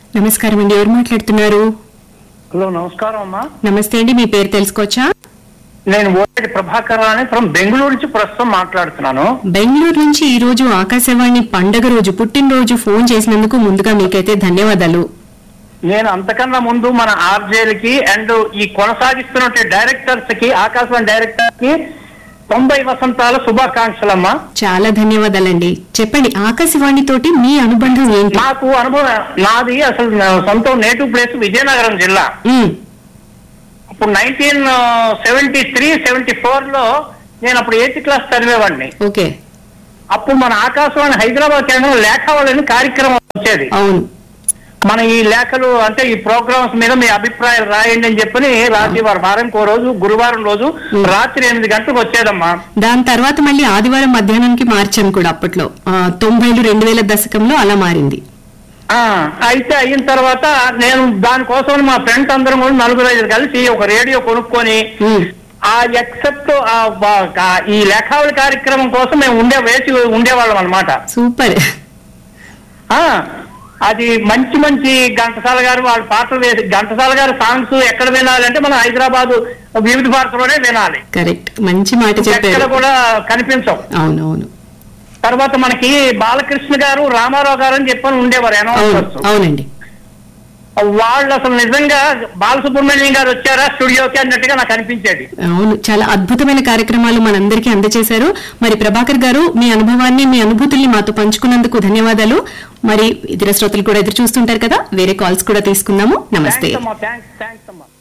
నమస్కారం అండి ఎవరు మాట్లాడుతున్నారు హలో నమస్కారం అమ్మా నమస్తే అండి మీ పేరు తెలుసుకోవచ్చా నేను ఓటేటి ప్రభాకర్ అని ఫ్రమ్ బెంగళూరు నుంచి ప్రస్తుతం మాట్లాడుతున్నాను బెంగళూరు నుంచి ఈ రోజు ఆకాశవాణి పండగ రోజు పుట్టినరోజు ఫోన్ చేసినందుకు ముందుగా మీకైతే ధన్యవాదాలు నేను అంతకన్నా ముందు మన ఆర్జేలకి అండ్ ఈ కొనసాగిస్తున్న డైరెక్టర్స్ కి ఆకాశవాణి డైరెక్టర్ కి తొంభై వసంతాల శుభాకాంక్షలమ్మా చాలా ధన్యవాదాలండి చెప్పండి ఆకాశవాణి తోటి మీ అనుబంధం ఏంటి నాకు అనుభవం నాది అసలు నా సొంత నేటివ్ ప్లేస్ విజయనగరం జిల్లా ఉమ్, అప్పుడు nineteen seventy three seventy four లో నేను అప్పుడు ఎయిత్ క్లాస్ చదివేవాడిని ఓకే అప్పుడు మన ఆకాశవాణి హైదరాబాద్ కేంద్రం లేఖావళిని కార్యక్రమం వచ్చేది అవును మన ఈ లేఖలు అంటే ఈ ప్రోగ్రామ్స్ మీద మీ అభిప్రాయాలు రాయండి అని చెప్పని రాసేవారు వారానికి ఓ రోజు గురువారం రోజు రాత్రి ఎనిమిది గంటలకు వచ్చేదమ్మా దాని తర్వాత మళ్ళీ ఆదివారం మధ్యాహ్నానికి మార్చాం కూడా అప్పట్లో ఆ, తొంభైలు రెండు వేల దశకంలో అలా మారింది ఆ అయితే అయిన తర్వాత నేను దానికోసం మా ఫ్రెండ్స్ అందరం కూడా నలుగురు ఐదు కలిసి ఒక రేడియో కొనుక్కొని ఉమ్, ఆ ఎక్సెప్ట్ ఈ లేఖావళి కార్యక్రమం కోసం మేము ఉండే వేసి ఉండేవాళ్ళం అనమాట సూపర్ అది మంచి మంచి ఘంటసాల గారు వాళ్ళ పాటలు వేసి ఘంటసాల గారి సాంగ్స్ ఎక్కడ వినాలంటే మనం హైదరాబాద్ వివిధ భారతలోనే వినాలి కరెక్ట్ మంచి మాట ఎక్కడ చెప్పారు కూడా కనిపించవు అవునవును తర్వాత మనకి బాలకృష్ణ గారు రామారావు గారు అని చెప్పని ఉండేవారు అవును అనౌన్సర్స్ అవునండి వాళ్ళు అసలు నిజంగా బాలసుబ్రహ్మణ్యం గారు వచ్చారా స్టూడియోకి అన్నట్టుగా నాకు అనిపించేది అవును చాలా అద్భుతమైన కార్యక్రమాలు మనందరికీ అందజేశారు మరి ప్రభాకర్ గారు మీ అనుభవాన్ని మీ అనుభూతుల్ని మాతో పంచుకున్నందుకు ధన్యవాదాలు మరి ఇతర శ్రోతలు కూడా ఎదురు చూస్తుంటారు కదా వేరే కాల్స్ కూడా తీసుకుందాము నమస్తే థ్యాంక్స్ అమ్మా థ్యాంక్స్ థ్యాంక్స్ అమ్మా